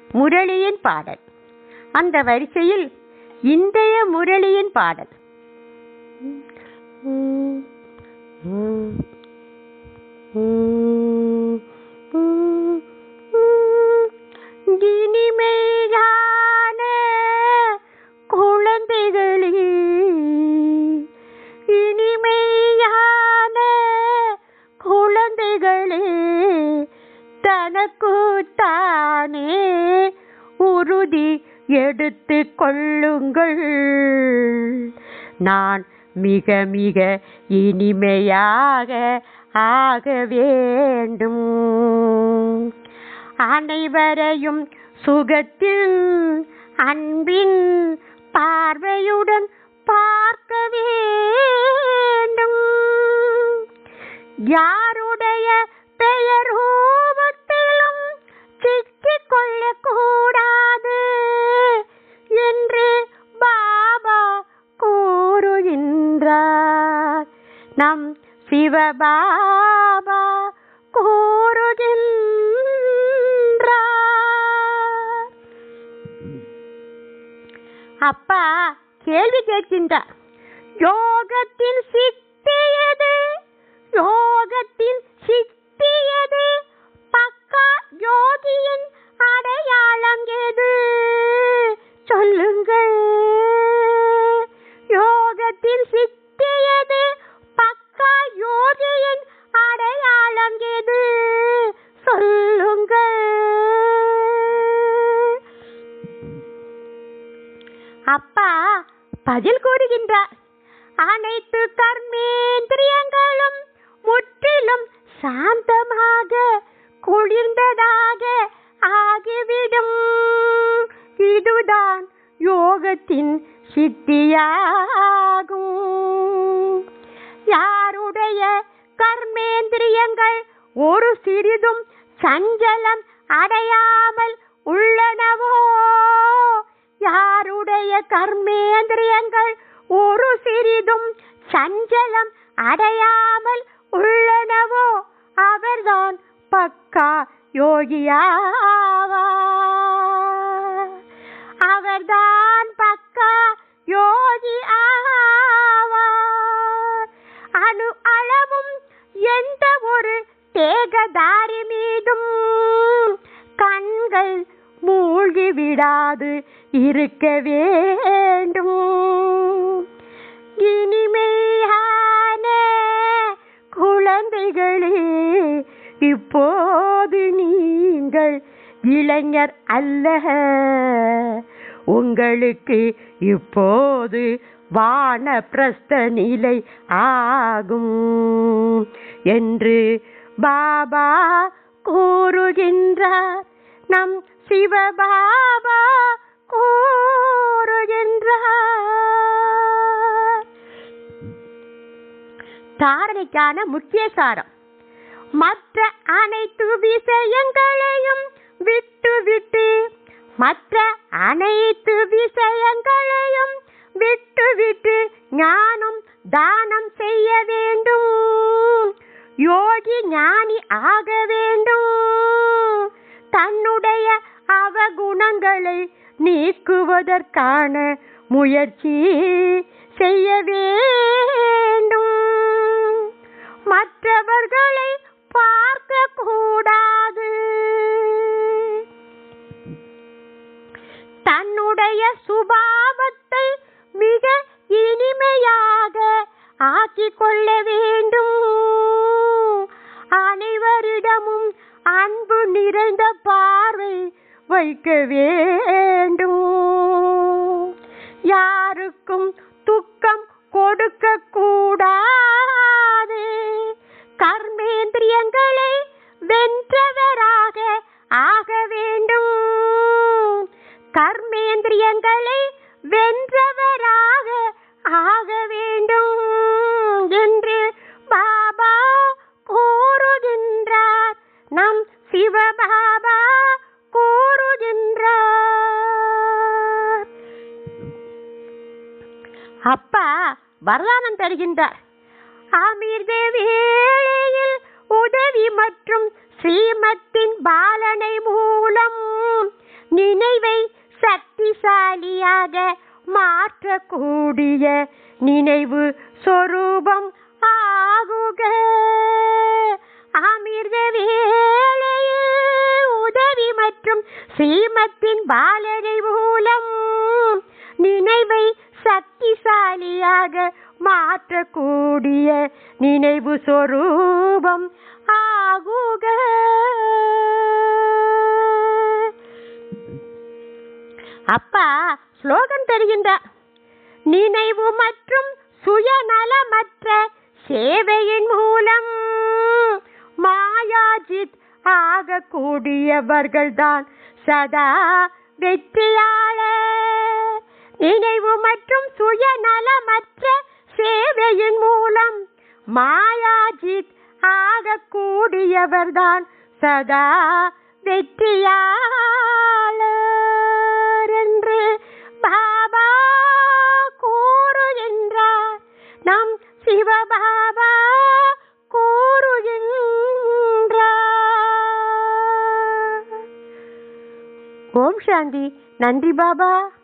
முரளியின் பாடல் அந்த வரிசையில் இன்றைய முரளியின் பாடல் இனிமையான குழந்தைகளே இனிமையான குழந்தைகளே தனக்கு தானே உறுதி எடுத்து கொள்ளுங்கள் நான் மிக மிக இனிமையாக ஆக வேண்டும் அனைவரையும் சுகத்தில் அன்பின் பார்வையுடன் பார்க்க வேண்டும் யாருடைய பெயர் ரூபத்திலும் சிக்கிக் கொள்ளக்கூடாது என்று பாபா கூறுகின்றார் நம் சிவபாபா கூறுகின்றார் அப்பா கேள்வி கேட்கின்றார் யோகத்தின் சித்தியது யோகத்தின் சித்தியது பக்கா யோகியின் அடையாளம் எது சொல்லுங்கள் யோகத்தின் சித்தியது பக்கா யோகியின் அடையாளம் எது சொல்லுங்கள் அப்பா பதில் கூறுகின்றார் அனைத்து கர்மேந்திரியங்களும் முற்றிலும் சாந்தமாக குளிர்ந்ததாக ஆகிவிடும் இதுதான் யோகத்தின் சித்தியாகும் யாருடைய கர்மேந்திரியங்கள் ஒரு சிறிதும் சஞ்சலம் அடையாமல் உள்ளனவோ யாருடைய கர்மேந்திரியங்கள் ஒரு சிறிதும் சஞ்சலம் அடையாமல் உள்ளனவோ அவர்தான் பக்கா யோகியாவார் அவர்தான் பக்கா யோகி ஆவார் அணு அளவும் எந்த ஒரு தேகதாரி மீதும் கண்கள் மூழ்கி விடாது இருக்க வேண்டும் இனிமையான குழந்தைகளே இப்போது நீங்கள் இளைஞர் அல்ல உங்களுக்கு இப்போது வான பிரஸ்த நிலை ஆகும் என்று பாபா கூறுகின்றார் நம் சிவபாபா கூறுகின்றார் தாரணைக்கான முக்கிய சாரம் மற்ற அனைத்து விஷயங்களையும் விட்டு விட்டு மற்ற அனைத்து விஷயங்களையும் விட்டு விட்டு ஞானம் தானம் செய்ய வேண்டும் யோகி ஞானி ஆக வேண்டும் தன்னுடைய அவகுணங்களை நீக்குவதற்கான முயற்சி செய்ய வேண்டும் மற்றவர்களை பார்க்க கூடாது தன்னுடைய சுபாவத்தை மிக இனிமையாக ஆக்கிக் கொள்ள வேண்டும் அனைவரிடமும் அன்பு நிறைந்த பார்வை வைக்க வேண்டும் யாருக்கும் துக்கம் கொடுக்க கூடாது கர்மேந்திரியங்களை வென்றவராக ஆக வேண்டும் கர்மேந்திரியங்களை வென்றவராக ஆக வேண்டும் என்று பாபா கூறுகின்றார் நம் சிவபாபா கூறுகின்றார் அப்பா வரதானம் தருகின்றார் அமிர்த வேளையில் உதவி மற்றும் ஸ்ரீமத்தின் பாலனை மூலம் நினைவை சக்திசாலியாக மாற்றக்கூடிய நினைவு சொரூபம் ஆகுக அமிர்த வேளையில் உதவி மற்றும் சீமத்தின் பாலனை மூலம் நினைவை சக்திசாலியாக மாற்றக்கூடிய நினைவு சொரூபம் ஆகுக அப்பா ஸ்லோகன் தருகின்றார் நினைவு மற்றும் சுயநலமற்ற சேவையின் மூலம் மாயாஜித் ஆகக்கூடியவர்கள்தான் சதா வெற்றியாளர் நினைவு மற்றும் சுயநலமற்ற சேவையின் மூலம் மாயாஜித் ஆகக்கூடியவர்தான் சதா வெற்றியாளர் என்று பாபா கூறுகின்றார் நம் சிவபாபா கூறுகின்றார் ஓம் சாந்தி நன்றி பாபா